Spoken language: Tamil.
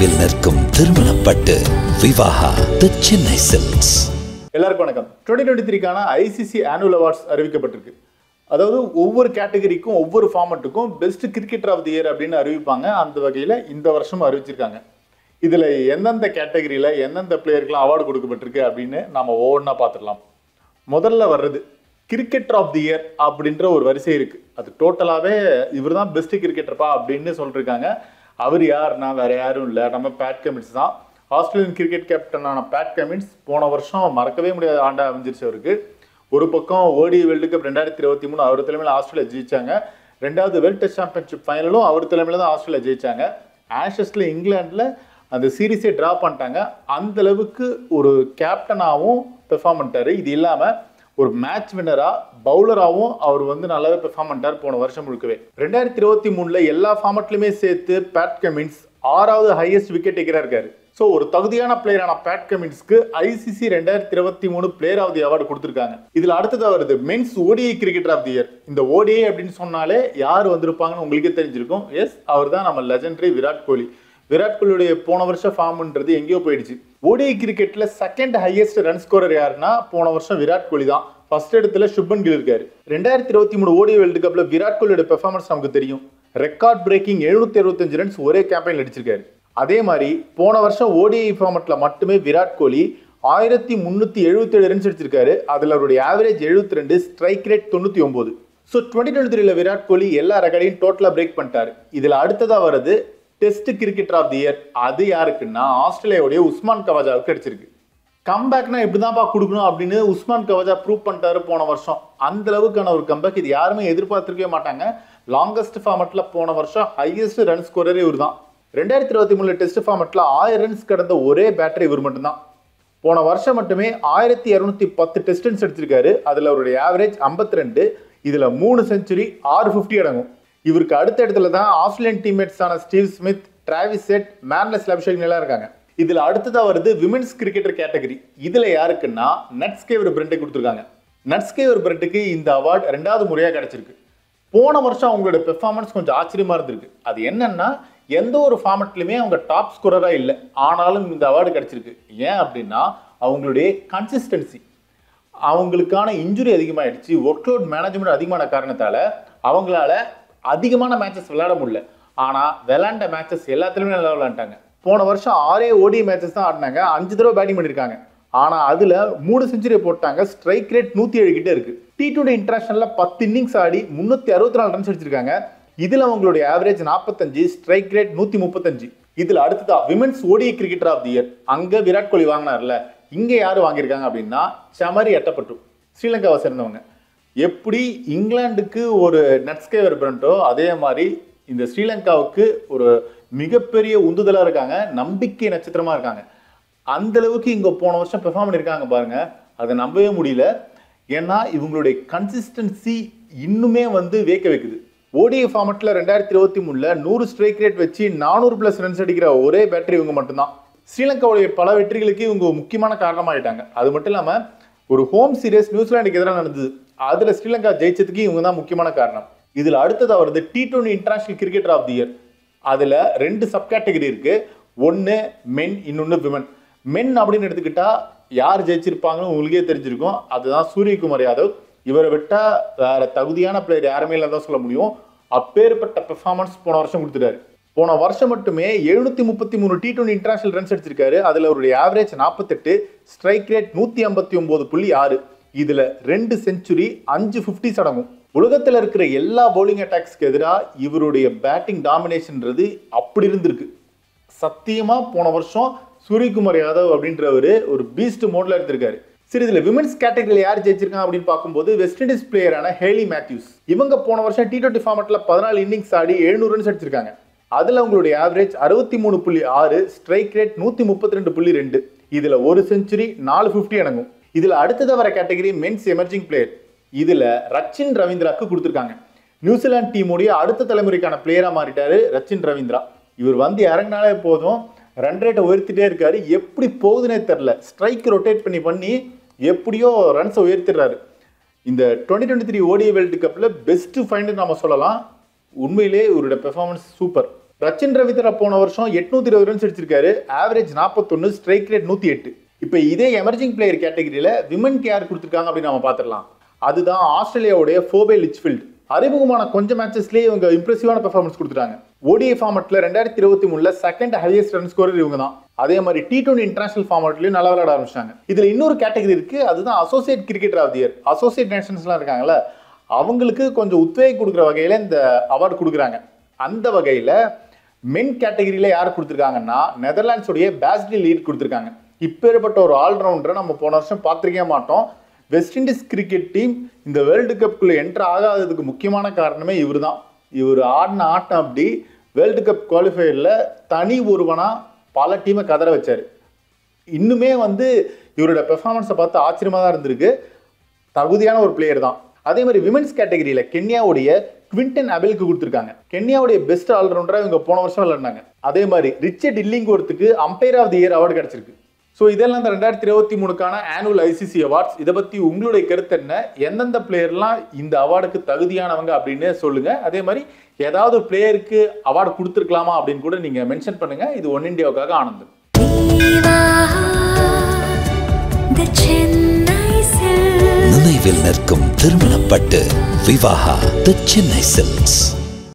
அருகில் நிற்கும் திருமணப்பட்டு விவாகா தி சென்னை சில்க்ஸ் எல்லாருக்கும் வணக்கம் டுவெண்ட்டி டுவெண்ட்டி த்ரீக்கான ஐசிசி ஆனுவல் அவார்ட்ஸ் அறிவிக்கப்பட்டிருக்கு அதாவது ஒவ்வொரு கேட்டகரிக்கும் ஒவ்வொரு ஃபார்மட்டுக்கும் best cricketer of the year அப்படின்னு அறிவிப்பாங்க அந்த வகையில் இந்த வருஷம் அறிவிச்சிருக்காங்க இதில் எந்தெந்த கேட்டகரியில் எந்தெந்த பிளேயருக்குலாம் அவார்டு கொடுக்கப்பட்டிருக்கு அப்படின்னு நாம் ஒவ்வொன்றா பார்த்துடலாம் முதல்ல வர்றது கிரிக்கெட்டர் ஆஃப் தி இயர் அப்படின்ற ஒரு வரிசை இருக்கு அது டோட்டலாகவே இவர் தான் பெஸ்ட் கிரிக்கெட்டர்ப்பா அப்படின்னு சொல்லிருக்காங்க அவர் யாருன்னா வேற யாரும் இல்லை நம்ம பேட் கமின்ஸ் தான் ஆஸ்திரேலியன் கிரிக்கெட் கேப்டனான பேட் கமின்ஸ் போன வருஷம் மறக்கவே முடியாத ஆண்டா அமைஞ்சிருச்சு அவருக்கு ஒரு பக்கம் ஓடி வேர்ல்டு கப் ரெண்டாயிரத்தி இருபத்தி மூணு அவர் தலைமையில் ஆஸ்திரேலியா ஜெயிச்சாங்க ரெண்டாவது வேர்ல்ட் டெஸ்ட் சாம்பியன்ஷிப் ஃபைனலும் அவர் தலைமையில் தான் ஆஸ்திரேலியா ஜெயிச்சாங்க ஆஷஸில் இங்கிலாண்டில் அந்த சீரீஸே ட்ரா பண்ணிட்டாங்க அந்த அளவுக்கு ஒரு கேப்டனாகவும் பெர்ஃபார்ம் பண்ணிட்டாரு இது இல்லாமல் ஒரு மேட்ச் வின்னரா பவுலராகவும் அவர் வந்து நல்லாவே பெர்ஃபார்ம் பண்ணிட்டார் போன வருஷம் முழுக்கவே ரெண்டாயிரத்தி இருபத்தி மூணுல எல்லா ஃபார்மட்லையுமே சேர்த்து பேட் கமின்ஸ் ஆறாவது ஹையஸ்ட் விக்கெட் டேக்கரா இருக்காரு ஸோ ஒரு தகுதியான பிளேயரான பேட் கமின்ஸ்க்கு ஐசிசி ரெண்டாயிரத்தி இருபத்தி மூணு பிளேயர் ஆஃப் தி அவார்டு கொடுத்துருக்காங்க இதுல அடுத்ததா வருது men's ODI cricketer of the year இந்த ஓடிஐ அப்படின்னு சொன்னாலே யார் வந்திருப்பாங்கன்னு உங்களுக்கே தெரிஞ்சிருக்கும் எஸ் அவர் தான் நம்ம லெஜண்டரி விராட் கோலி விராட் கோலியுடைய போன வருஷம் ஃபார்ம்ன்றது எங்கேயோ போயிடுச்சு ஓடிஐ கிரிக்கெட்ல செகண்ட் ஹையஸ்ட் ரன் ஸ்கோரர் யாருன்னா போன வருஷம் விராட் கோலி தான் ஃபர்ஸ்ட் இடத்துல சுப்பன் கில் இருக்காரு ரெண்டாயிரத்தி இருபத்தி மூணு ஓடிஐ வேர்ல்டு கப்ல விராட் கோலியோட பெர்ஃபார்மன்ஸ் நமக்கு தெரியும் ரெக்கார்ட் பிரேக்கிங் எழுநூத்தி அறுபத்தஞ்சு ரன்ஸ் ஒரே கேம்பெயின் அடிச்சிருக்காரு அதே மாதிரி போன வருஷம் ஓடிஐ ஃபார்மட்ல மட்டுமே விராட் கோலி ஆயிரத்தி முன்னூத்தி எழுபத்தி ஏழு ரன்ஸ் அடிச்சிருக்காரு அதுல அவருடைய ஆவரேஜ் எழுபத்தி ரெண்டு ஸ்ட்ரைக் ரேட் தொண்ணூத்தி ஒன்பது ஸோ டுவெண்ட்டி டுவெண்ட்டி த்ரீல விராட் கோலி எல்லா ரெக்கார்டையும் டோட்டலா பிரேக் பண்ணிட்டாரு இதுல அடுத்ததா வருது test cricketer of the year அது யாருக்குன்னா ஆஸ்திரேலியாவுடைய உஸ்மான் கவாஜாவுக்கு அடிச்சிருக்கு கம்பேக்னா இப்படிதான்ப்பா கொடுக்கணும் அப்படின்னு உஸ்மான் கவாஜா ப்ரூவ் பண்ணிட்டாரு போன வருஷம் அந்த அளவுக்கான ஒரு கம்பேக் இது யாருமே எதிர்பார்த்திருக்கவே மாட்டாங்க லாங்கஸ்ட் ஃபார்மட்ல போன வருஷம் ஹையஸ்ட் ரன் ஸ்கோரரே இவர் தான் ரெண்டாயிரத்தி இருபத்தி மூணுல டெஸ்ட் ஃபார்மட்ல ஆயிரம் ரன்ஸ் கடந்த ஒரே பேட்டரி இவர் மட்டும்தான் போன வருஷம் மட்டுமே ஆயிரத்தி இரநூத்தி பத்து டெஸ்ட் ரன்ஸ் அடிச்சிருக்காரு அதுல அவருடைய ஆவரேஜ் 52 ரெண்டு இதுல மூணு செஞ்சுரி ஆறு ஃபிஃப்டி அடங்கும் இவருக்கு அடுத்த இடத்துல தான் ஆஸ்திரேலியன் டீம்மேட்ஸான ஸ்டீவ் ஸ்மித் டிராவிஸ் செட் மேன்லெஸ் அபிஷேக் எல்லாம் இருக்காங்க இதுல அடுத்ததா வருது விமென்ஸ் கிரிக்கெட்டர் கேட்டகரி இதுல யாருக்குன்னா நட்ஸ்கேவர் பிரெண்டை கொடுத்துருக்காங்க நட்ஸ்கேவர் பிரெண்டுக்கு இந்த அவார்டு ரெண்டாவது முறையா கிடைச்சிருக்கு போன வருஷம் அவங்களோட பெர்ஃபார்மன்ஸ் கொஞ்சம் ஆச்சரியமா இருந்திருக்கு அது என்னன்னா எந்த ஒரு ஃபார்மட்லையுமே அவங்க டாப் ஸ்கோரரா இல்லை ஆனாலும் இந்த அவார்டு கிடைச்சிருக்கு ஏன் அப்படின்னா அவங்களுடைய கன்சிஸ்டன்சி அவங்களுக்கான இன்ஜுரி அதிகமாயிடுச்சு ஒர்க்லோட் மேனேஜ்மெண்ட் அதிகமான காரணத்தால அவங்களால அதிகமான மேட்சஸ் விளையாட முடியல ஆனா விளையாண்ட மேட்சஸ் எல்லாத்துலயுமே நல்லா விளையாண்டாங்க போன வருஷம் ஆறே ஓடி மேட்சஸ் தான் ஆடினாங்க அஞ்சு தடவை பேட்டிங் பண்ணியிருக்காங்க ஆனா அதுல மூணு செஞ்சுரி போட்டாங்க ஸ்ட்ரைக் ரேட் நூத்தி ஏழு கிட்ட இருக்கு டி டுவெண்டி இன்டர்நேஷனல்ல பத்து இன்னிங்ஸ் ஆடி முன்னூத்தி அறுபத்தி நாலு ரன்ஸ் அடிச்சிருக்காங்க இதுல அவங்களுடைய ஆவரேஜ் நாற்பத்தஞ்சு ஸ்ட்ரைக் ரேட் நூத்தி முப்பத்தஞ்சு இதுல அடுத்ததா women's ODI cricketer of the year அங்க விராட் கோலி வாங்கினார்ல இங்க யாரு வாங்கியிருக்காங்க அப்படின்னா சமரி எட்டப்பட்டு ஸ்ரீலங்காவை சேர்ந்தவங்க எப்படி இங்கிலாந்துக்கு ஒரு நட்ஸ்கேவர் பிரண்டோ அதே மாதிரி இந்த ஸ்ரீலங்காவுக்கு ஒரு மிகப்பெரிய உந்துதலா இருக்காங்க நம்பிக்கை நட்சத்திரமா இருக்காங்க அந்த அளவுக்கு இங்க போன வருஷம் பெர்ஃபார்ம் பண்ணியிருக்காங்க பாருங்க அதை நம்பவே முடியல ஏன்னா இவங்களுடைய கன்சிஸ்டன்சி இன்னுமே வந்து வேக்க வைக்குது ஓடிஐ ஃபார்மட்ல ரெண்டாயிரத்தி இருபத்தி மூணுல நூறு ஸ்ட்ரைக் ரேட் வச்சு நானூறு பிளஸ் ரன்ஸ் அடிக்கிற ஒரே பேட்டரி இவங்க மட்டும்தான் ஸ்ரீலங்காவுடைய பல வெற்றிகளுக்கு இவங்க முக்கியமான காரணமாயிட்டாங்க அது மட்டும் இல்லாம ஒரு ஹோம் சீரியஸ் நியூசிலாந்துக்கு எதிராக நடந்தது அதுல ஸ்ரீலங்கா ஜெயிச்சதுக்கு இவங்க தான் முக்கியமான காரணம் இதுல அடுத்ததா வருது T twenty international cricketer of the year அதுல ரெண்டு சப் கேட்டகரி இருக்கு ஒன்னு மென் இன்னொன்னு விமன் மென் அப்படின்னு எடுத்துக்கிட்டா யார் ஜெயிச்சிருப்பாங்கன்னு உங்களுக்கே தெரிஞ்சிருக்கும் அதுதான் சூரியகுமார் யாதவ் இவரை விட்டா வேற தகுதியான பிளேயர் யாருமே இல்லை தான் சொல்ல முடியும் அப்பேற்பட்ட பெர்ஃபார்மன்ஸ் போன வருஷம் கொடுத்துட்டாரு போன வருஷம் மட்டுமே எழுநூத்தி முப்பத்தி மூணு டி டுவெண்டி இன்டர்நேஷனல் ரன்ஸ் அடிச்சிருக்காரு அதுல அவருடைய ஆவரேஜ் நாற்பத்தெட்டு ஸ்ட்ரைக் ரேட் நூத்தி ஐம்பத்தி ஒன்பது புள்ளி ஆறு இதுல ரெண்டு செஞ்சுரி அஞ்சு பிப்டிஸ் அடங்கும் உலகத்துல இருக்கிற எல்லா பவுலிங் அட்டாக்ஸ்க்கு எதிராக இவருடைய பேட்டிங் டாமினேஷன்ன்றது அப்படி இருந்திருக்கு சத்தியமா போன வருஷம் சூரியகுமார் யாதவ் அப்படின்றவரு ஒரு பீஸ்ட் மோட்ல எடுத்திருக்காரு சரி இதுல விமன்ஸ் கேட்டகரியில் யார் ஜெயிச்சிருக்காங்க அப்படின்னு பார்க்கும்போது வெஸ்ட் இண்டீஸ் பிளேயரான ஹேலி மேத்யூஸ் இவங்க போன வருஷம் டி டுவெண்ட்டி ஃபார்மெட்ல பதினாலு இன்னிங்ஸ் ஆடி எழுநூறு ரன்ஸ் அடிச்சிருக்காங்க அதுல அவங்களுடைய ஆவரேஜ் அறுபத்தி மூணு புள்ளி ஆறு ஸ்ட்ரைக் ரேட் நூத்தி முப்பத்தி ரெண்டு புள்ளி ரெண்டு இதுல ஒரு செஞ்சுரி நாலு பிப்டி அடங்கும் இதுல அடுத்தது வர கேட்டகரி மென்ஸ் எமர்ஜிங் பிளேயர் இதுல ரச்சின் ரவீந்திராக்கு கொடுத்துருக்காங்க நியூசிலாந்து டீமுடைய அடுத்த தலைமுறைக்கான பிளேயரா மாறிட்டாரு ரச்சின் ரவீந்திரா இவர் வந்து இறங்கினாலே போதும் ரன் ரேட்டை உயர்த்திட்டே இருக்காரு எப்படி போகுதுன்னே தெரில ஸ்ட்ரைக் ரொட்டேட் பண்ணி பண்ணி எப்படியோ ரன்ஸை உயர்த்திடுறாரு இந்த twenty twenty three ODI world கப்பில் பெஸ்ட் ஃபைண்டு நாம சொல்லலாம் உண்மையிலே இவருடைய பெர்ஃபார்மன்ஸ் சூப்பர் ரச்சின் ரவிதரா போன வருஷம் எட்நூத்தி இருபது ரன்ஸ் அடிச்சிருக்காரு ஆவரேஜ் நாற்பத்தொன்னு ஸ்ட்ரைக் ரேட் நூத்தி எட்டு இப்போ இதே எமர்ஜிங் பிளேயர் கேட்டகரியில விமன் கேர் கொடுத்துருக்காங்க அப்படின்னு நம்ம பார்த்துடலாம் அதுதான் ஆஸ்திரேலியாவுடைய ஃபோபே லிச்ஃபீல்ட் அறிமுகமான கொஞ்சம் மேட்சஸ்லேயே இவங்க இம்ப்ரெசிவான பெர்ஃபார்மன்ஸ் கொடுத்துட்டாங்க ஓடிஐ ஃபார்மெட்ல ரெண்டாயிரத்தி இருபத்தி மூணுல செகண்ட் ஹையஸ்ட் ரன் ஸ்கோரர் இவங்க தான் அதே மாதிரி டி டுவெண்டி இன்டர்நேஷனல் ஃபார்மெட்லயும் நல்லா விளையாட ஆரம்பிச்சாங்க இதுல இன்னொரு கேட்டகரி இருக்கு அதுதான் associate cricketer of the year associate நேஷன்ஸ்லாம் இருக்காங்கல்ல அவங்களுக்கு கொஞ்சம் உத்வேகம் கொடுக்குற வகையில இந்த அவார்டு கொடுக்குறாங்க அந்த வகையில மென் கேட்டகரியில யார் கொடுத்துருக்காங்கன்னா நெதர்லாண்ட்ஸுடைய பேஸ்டி லீட் கொடுத்துருக்காங்க இப்பேற்பட்ட ஒரு ஆல்ரவுண்டரை நம்ம போன வருஷம் பார்த்துருக்கே மாட்டோம் வெஸ்ட் இண்டீஸ் கிரிக்கெட் டீம் இந்த வேர்ல்டு கப்புக்குள்ள என்டர் ஆகாததுக்கு முக்கியமான காரணமே இவர் தான் இவர் ஆடின ஆட்டம் அப்படி வேர்ல்டு கப் குவாலிஃபயரில் தனி ஒருவனா பல டீமை கதற வச்சாரு இன்னுமே வந்து இவரோட பெர்ஃபார்மன்ஸை பார்த்து ஆச்சரியமாக தான் இருந்திருக்கு தகுதியான ஒரு பிளேயர் தான் அதே மாதிரி விமென்ஸ் கேட்டகரியில கென்யாவுடைய குவிண்டன் அபெலுக்கு கொடுத்துருக்காங்க கென்யாவுடைய பெஸ்ட் ஆல்ரவுண்டரா இவங்க போன வருஷம் விளையாடினாங்க அதே மாதிரி ரிச்சர்ட் இல்லிங்கோர்த்துக்கு umpire of the year award கிடைச்சிருக்கு ஸோ இதெல்லாம் இந்த ரெண்டாயிரத்தி இருபத்தி மூணுக்கான ஆனுவல் ஐசிசி அவார்ட்ஸ் இதை பத்தி உங்களுடைய கருத்து என்ன எந்தெந்த பிளேயர்லாம் இந்த அவார்டுக்கு தகுதியானவங்க அப்படின்னு சொல்லுங்க அதே மாதிரி ஏதாவது பிளேயருக்கு அவார்டு கொடுத்துருக்கலாமா அப்படின்னு கூட நீங்க மென்ஷன் பண்ணுங்க இது ஒன் இந்தியாவுக்காக ஆனந்தம் Viva the Chennai Silks. நினைவில் நிற்கும் திருமணப்பட்டு விவாகா தி சென்னை சில்க்ஸ்